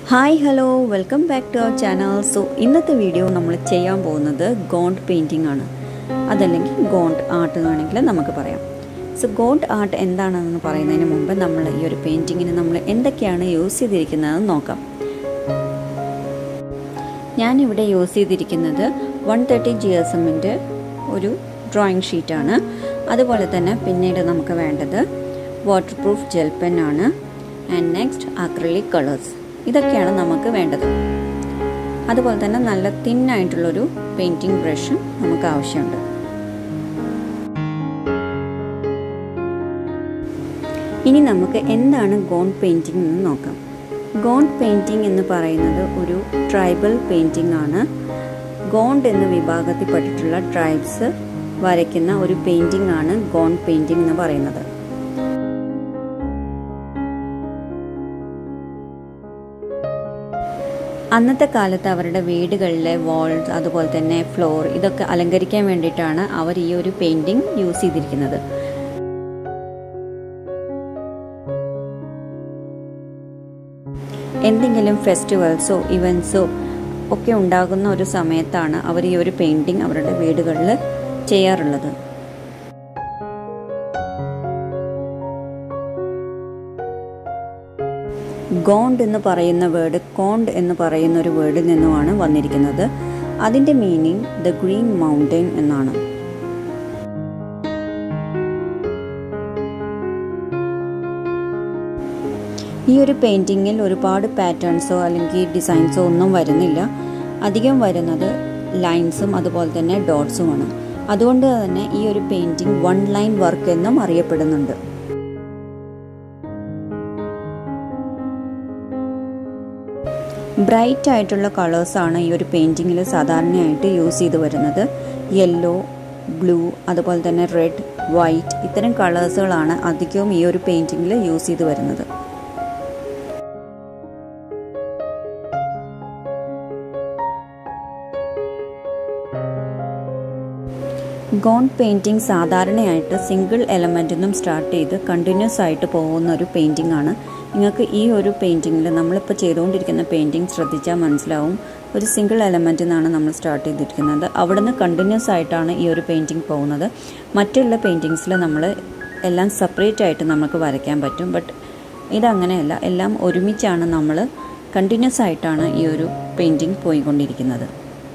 Hi hello welcome back to our channel so ഇന്നത്തെ video നമ്മൾ ചെയ്യാൻ പോകുന്നത് ഗോണ്ട് പെയിൻറ്റിംഗ് ആണ് അതല്ലെങ്കിൽ ഗോണ്ട് ആർട്ട് വേണമെങ്കിൽ നമുക്ക് പറയാം സോ ഗോണ്ട് ആർട്ട് എന്താണെന്ന് പറയുന്നതിന് മുമ്പ് നമ്മൾ ഈ ഒരു പെയിൻറ്റിങ്ങിന് നമ്മൾ എന്തൊക്കെയാണ് യൂസ് ചെയ്തിരിക്കുന്നതെന്ന് നോക്കാം ഞാനിവിടെ യൂസ് ചെയ്തിരിക്കുന്നത് വൺ തേർട്ടി ജി എസ് എമ്മിൻ്റെ ഒരു ഡ്രോയിങ് ഷീറ്റാണ് അതുപോലെ തന്നെ പിന്നീട് നമുക്ക് വേണ്ടത് വാട്ടർ പ്രൂഫ് ജെൽ പെന്നാണ് ആൻഡ് നെക്സ്റ്റ് അക്രലിക് കളേഴ്സ് ഇതൊക്കെയാണ് നമുക്ക് വേണ്ടത് അതുപോലെ തന്നെ നല്ല തിന്നായിട്ടുള്ളൊരു പെയിൻറ്റിംഗ് ബ്രഷും നമുക്ക് ആവശ്യമുണ്ട് ഇനി നമുക്ക് എന്താണ് ഗോണ്ട് പെയിൻറ്റിംഗ് എന്ന് നോക്കാം ഗോണ്ട് പെയിൻറ്റിംഗ് എന്ന് പറയുന്നത് ഒരു ട്രൈബൽ പെയിൻറ്റിംഗ് ആണ് ഗോണ്ട് എന്ന വിഭാഗത്തിൽപ്പെട്ടിട്ടുള്ള ട്രൈബ്സ് വരയ്ക്കുന്ന ഒരു പെയിൻറ്റിംഗ് ആണ് ഗോണ്ട് പെയിൻറ്റിംഗ് എന്ന് പറയുന്നത് അന്നത്തെ കാലത്ത് അവരുടെ വീടുകളിലെ വാൾസ് അതുപോലെ തന്നെ ഫ്ലോർ ഇതൊക്കെ അലങ്കരിക്കാൻ വേണ്ടിയിട്ടാണ് അവർ ഈ ഒരു പെയിൻറ്റിംഗ് യൂസ് ചെയ്തിരിക്കുന്നത് എന്തെങ്കിലും ഫെസ്റ്റിവൽസോ ഇവൻറ്റ്സോ ഒക്കെ ഉണ്ടാകുന്ന ഒരു സമയത്താണ് അവർ ഈ ഒരു പെയിൻറ്റിംഗ് അവരുടെ വീടുകളിൽ ചെയ്യാറുള്ളത് ഗോണ്ട് എന്ന് പറയുന്ന വേർഡ് കോണ്ട് എന്ന് പറയുന്ന ഒരു വേർഡിൽ നിന്നുമാണ് വന്നിരിക്കുന്നത് അതിൻ്റെ മീനിങ് ദ ഗ്രീൻ മൗണ്ടൻ എന്നാണ് ഈ ഒരു പെയിൻറ്റിങ്ങിൽ ഒരുപാട് പാറ്റേൺസോ അല്ലെങ്കിൽ ഡിസൈൻസോ ഒന്നും വരുന്നില്ല അധികം വരുന്നത് ലൈൻസും അതുപോലെ തന്നെ ഡോട്ട്സുമാണ് അതുകൊണ്ട് തന്നെ ഈ ഒരു പെയിൻറ്റിംഗ് വൺ ലൈൻ വർക്ക് എന്നും അറിയപ്പെടുന്നുണ്ട് ബ്രൈറ്റ് ആയിട്ടുള്ള കളേഴ്സാണ് ഈ ഒരു പെയിൻറ്റിങ്ങിൽ സാധാരണയായിട്ട് യൂസ് ചെയ്ത് വരുന്നത് യെല്ലോ ബ്ലൂ അതുപോലെ തന്നെ റെഡ് വൈറ്റ് ഇത്തരം കളേഴ്സുകളാണ് അധികവും ഈ ഒരു പെയിൻറ്റിങ്ങിൽ യൂസ് ചെയ്ത് വരുന്നത് ഗോണ്ട് പെയിൻറ്റിംഗ് സാധാരണയായിട്ട് സിംഗിൾ എലമെൻറ്റിൽ നിന്നും സ്റ്റാർട്ട് ചെയ്ത് കണ്ടിന്യൂസ് ആയിട്ട് പോകുന്ന ഒരു പെയിൻറ്റിംഗ് ആണ് നിങ്ങൾക്ക് ഈ ഒരു പെയിൻറ്റിങ്ങിൽ നമ്മളിപ്പോൾ ചെയ്തുകൊണ്ടിരിക്കുന്ന പെയിൻറ്റിംഗ് ശ്രദ്ധിച്ചാൽ മനസ്സിലാവും ഒരു സിംഗിൾ എലമെൻറ്റിൽ നിന്നാണ് നമ്മൾ സ്റ്റാർട്ട് ചെയ്തിരിക്കുന്നത് അവിടെ നിന്ന് കണ്ടിന്യൂസ് ആയിട്ടാണ് ഈ ഒരു പെയിൻറ്റിംഗ് പോകുന്നത് മറ്റുള്ള പെയിൻറ്റിങ്സിൽ നമ്മൾ എല്ലാം സെപ്പറേറ്റ് ആയിട്ട് നമുക്ക് വരയ്ക്കാൻ പറ്റും ബട്ട് ഇതങ്ങനെയല്ല എല്ലാം ഒരുമിച്ചാണ് നമ്മൾ കണ്ടിന്യൂസ് ആയിട്ടാണ് ഈ ഒരു പെയിൻറ്റിംഗ് പോയിക്കൊണ്ടിരിക്കുന്നത്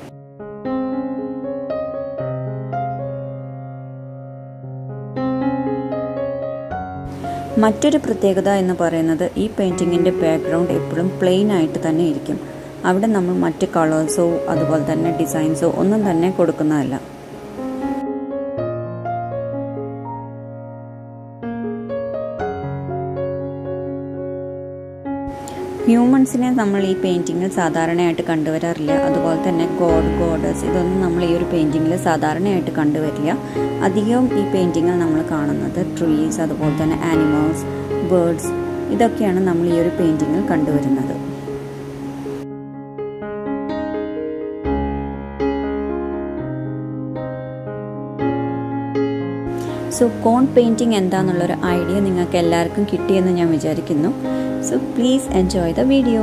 മറ്റൊരു പ്രത്യേകത എന്ന് പറയുന്നത് ഈ പെയിൻറ്റിങ്ങിൻ്റെ ബാക്ക്ഗ്രൗണ്ട് എപ്പോഴും പ്ലെയിൻ ആയിട്ട് തന്നെ ഇരിക്കും അവിടെ നമ്മൾ മറ്റ് കളേഴ്സോ അതുപോലെ തന്നെ ഡിസൈൻസോ ഒന്നും തന്നെ കൊടുക്കുന്നതല്ല ഹ്യൂമൻസിനെ നമ്മൾ ഈ പെയിൻറ്റിങ്ങിൽ സാധാരണയായിട്ട് കണ്ടുവരാറില്ല അതുപോലെ തന്നെ ഗോഡ് ഗോഡസ് ഇതൊന്നും നമ്മൾ ഈ ഒരു പെയിൻറ്റിങ്ങിൽ സാധാരണയായിട്ട് കണ്ടുവരില്ല അധികവും ഈ പെയിൻറ്റിങ്ങിൽ നമ്മൾ കാണുന്നത് ട്രീസ് അതുപോലെ തന്നെ ആനിമൽസ് ബേർഡ്സ് ഇതൊക്കെയാണ് നമ്മൾ ഈ ഒരു പെയിൻറ്റിങ്ങിൽ കണ്ടുവരുന്നത് സോ കോൺ പെയിൻറ്റിംഗ് എന്താണെന്നുള്ളൊരു ഐഡിയ നിങ്ങൾക്ക് എല്ലാവർക്കും കിട്ടിയെന്ന് ഞാൻ വിചാരിക്കുന്നു So please enjoy the video.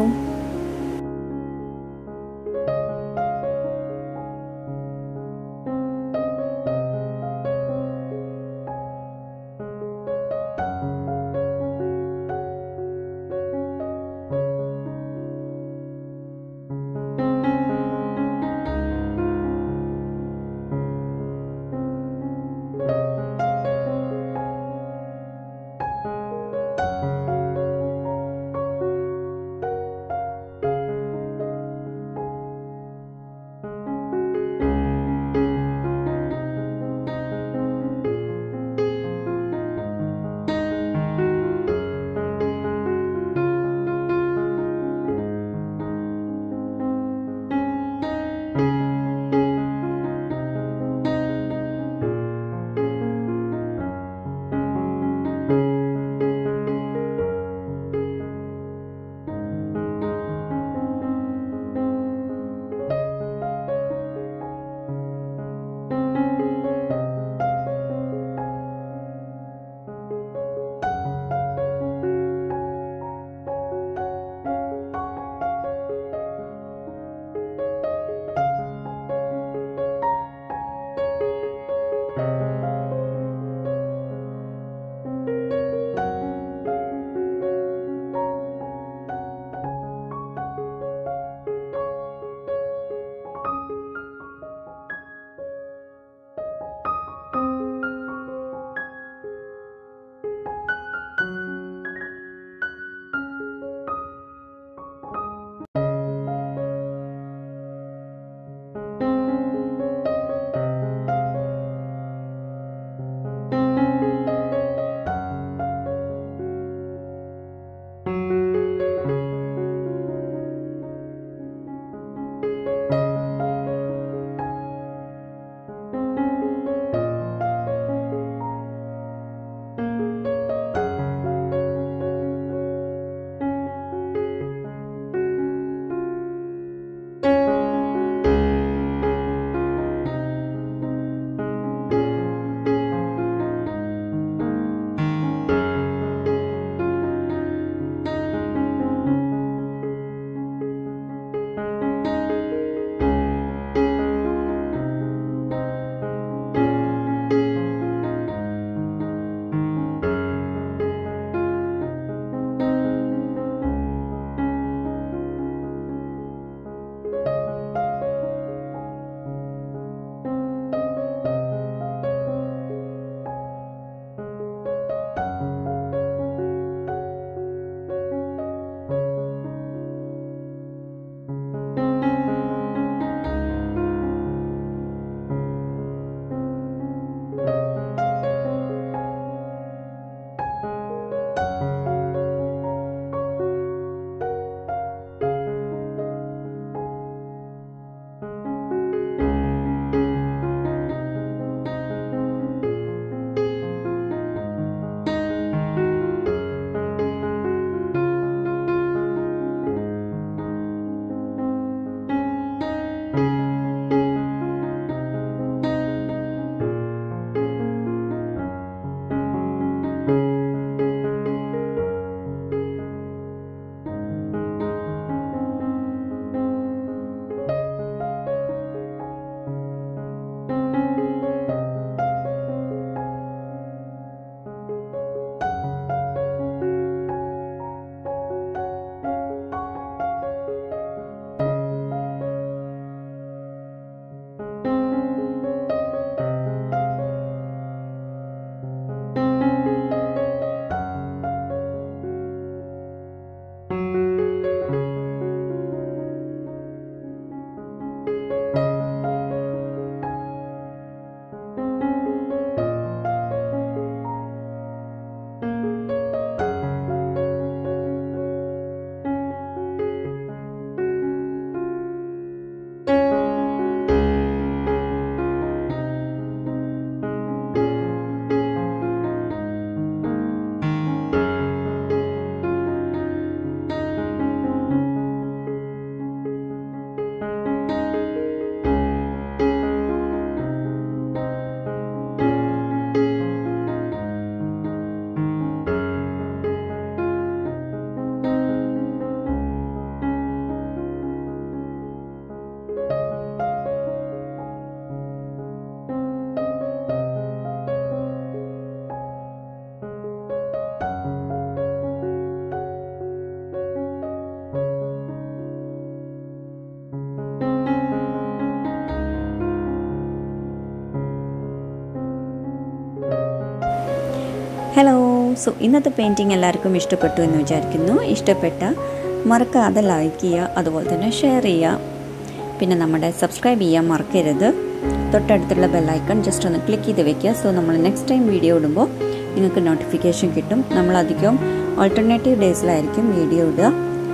Hello so ഇന്നത്തെ പെയിൻറ്റിങ് എല്ലാവർക്കും ഇഷ്ടപ്പെട്ടു എന്ന് വിചാരിക്കുന്നു ഇഷ്ടപ്പെട്ട മറക്കാതെ ലൈക്ക് ചെയ്യുക അതുപോലെ തന്നെ ഷെയർ ചെയ്യുക പിന്നെ നമ്മുടെ സബ്സ്ക്രൈബ് ചെയ്യാൻ മറക്കരുത് തൊട്ടടുത്തുള്ള ബെല്ലൈക്കൺ ജസ്റ്റ് ഒന്ന് ക്ലിക്ക് ചെയ്ത് വെക്കുക സോ നമ്മൾ നെക്സ്റ്റ് ടൈം വീഡിയോ ഇടുമ്പോൾ നിങ്ങൾക്ക് നോട്ടിഫിക്കേഷൻ കിട്ടും നമ്മളധികം ഓൾട്ടർനേറ്റീവ് ഡേയ്സിലായിരിക്കും വീഡിയോ ഇടുക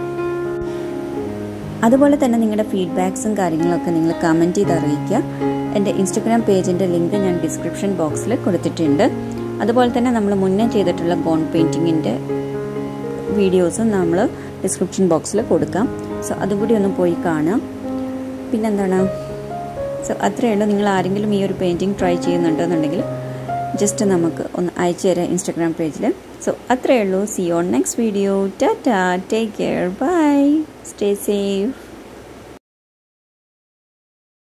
അതുപോലെ തന്നെ നിങ്ങളുടെ ഫീഡ്ബാക്സും കാര്യങ്ങളൊക്കെ നിങ്ങൾ കമൻറ്റ് ചെയ്ത് അറിയിക്കുക എൻ്റെ ഇൻസ്റ്റഗ്രാം പേജിൻ്റെ ലിങ്ക് ഞാൻ ഡിസ്ക്രിപ്ഷൻ ബോക്സിൽ കൊടുത്തിട്ടുണ്ട് അതുപോലെ തന്നെ നമ്മൾ മുന്നേ ചെയ്തിട്ടുള്ള ഗോൺ പെയിൻറ്റിങ്ങിൻ്റെ വീഡിയോസും നമ്മൾ ഡിസ്ക്രിപ്ഷൻ ബോക്സിൽ കൊടുക്കാം സോ അതും കൂടി ഒന്ന് പോയി കാണാം പിന്നെന്താണ് സോ അത്രയേ ഉള്ളൂ നിങ്ങൾ ആരെങ്കിലും ഈ ഒരു പെയിൻറ്റിങ് ട്രൈ ചെയ്യുന്നുണ്ടെന്നുണ്ടെങ്കിൽ ജസ്റ്റ് നമുക്ക് ഒന്ന് അയച്ചു തരാം ഇൻസ്റ്റഗ്രാം പേജിൽ സോ അത്രയേ ഉള്ളൂ see on next video tata take care bye stay safe